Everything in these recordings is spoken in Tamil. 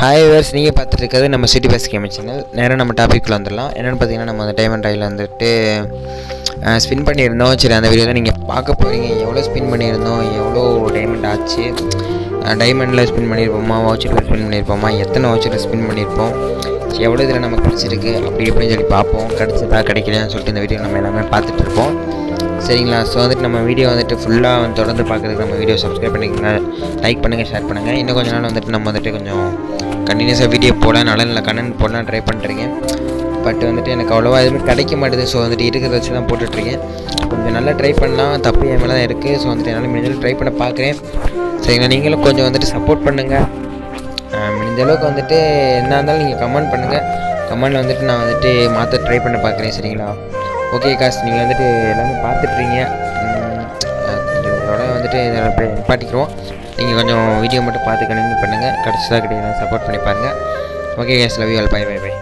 ஹாய் வேர்ஸ் நீங்கள் பார்த்துட்டு இருக்கிறது நம்ம சிட்டி பஸ் கேம் சேனல் நேராக நம்ம டாபிக்குள்ளே வந்துடலாம் என்னென்னு பார்த்தீங்கன்னா நம்ம அந்த டைமண்ட் ராயில் வந்துட்டு ஸ்பின் பண்ணியிருந்தோம் சரி அந்த வீடியோ தான் நீங்கள் பார்க்க போகிறீங்க எவ்வளோ ஸ்பின் பண்ணியிருந்தோம் எவ்வளோ டைமண்ட் ஆச்சு டைமண்டில் ஸ்பின் பண்ணியிருப்போமா வவுச்சரில் ஸ்பின் பண்ணியிருப்போமா எத்தனை வவுச்சரில் ஸ்பின் பண்ணியிருப்போம் எவ்வளோ இதில் நமக்கு கிடச்சிருக்கு அப்படி எப்படின்னு சொல்லி பார்ப்போம் கிடச்சதா கிடைக்கலையான்னு சொல்லிட்டு இந்த வீடியோ நம்ம எல்லாமே பார்த்துட்டு இருப்போம் சரிங்களா ஸோ வந்துட்டு நம்ம வீடியோ வந்துட்டு ஃபுல்லாக வந்து தொடர்ந்து பார்க்குறதுக்கு நம்ம வீடியோ சப்ஸ்கிரைப் பண்ணிக்கோங்க லைக் பண்ணுங்கள் ஷேர் பண்ணுங்கள் இன்னும் கொஞ்ச நாள் வந்துட்டு நம்ம வந்துட்டு கொஞ்சம் கண்டினியூஸாக வீடியோ போட நல்ல நல்ல கண்டென்ட் போடலாம் ட்ரை பண்ணுறீங்க பட் வந்துட்டு எனக்கு அவ்வளோவா எதுவுமே கிடைக்க மாட்டேது ஸோ வந்துட்டு இருக்கிறத வச்சு தான் போட்டுட்ருக்கேன் கொஞ்சம் நல்லா ட்ரை பண்ணலாம் தப்பு என் மேலே தான் இருக்குது ஸோ வந்துட்டு என்னால் முடிஞ்சளவு ட்ரை பண்ண பார்க்குறேன் சரிங்களா நீங்களும் கொஞ்சம் வந்துட்டு சப்போர்ட் பண்ணுங்கள் முடிஞ்ச அளவுக்கு வந்துட்டு என்ன இருந்தாலும் நீங்கள் கமெண்ட் பண்ணுங்கள் கமெண்டில் வந்துட்டு நான் வந்துட்டு மாற்ற ட்ரை பண்ண பார்க்குறேன் சரிங்களா ஓகே காசு நீங்கள் வந்துட்டு எல்லாமே பார்த்துட்றீங்க இதோட வந்துட்டு இதை அப்படியே நிப்பாட்டிக்கிறோம் நீங்கள் கொஞ்சம் வீடியோ மட்டும் பார்த்து கண்டினியூ பண்ணுங்கள் கிடச்சதா கிடையாது சப்போர்ட் பண்ணி பாருங்கள் okay guys love you all bye bye bye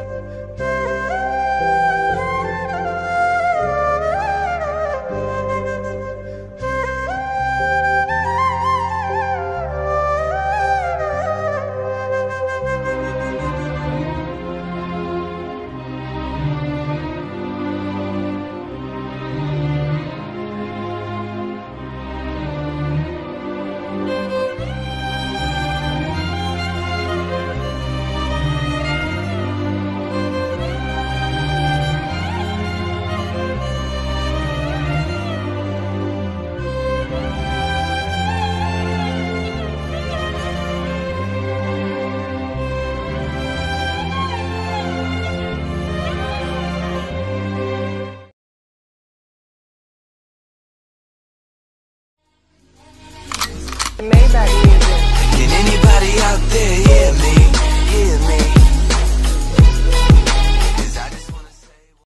Maybach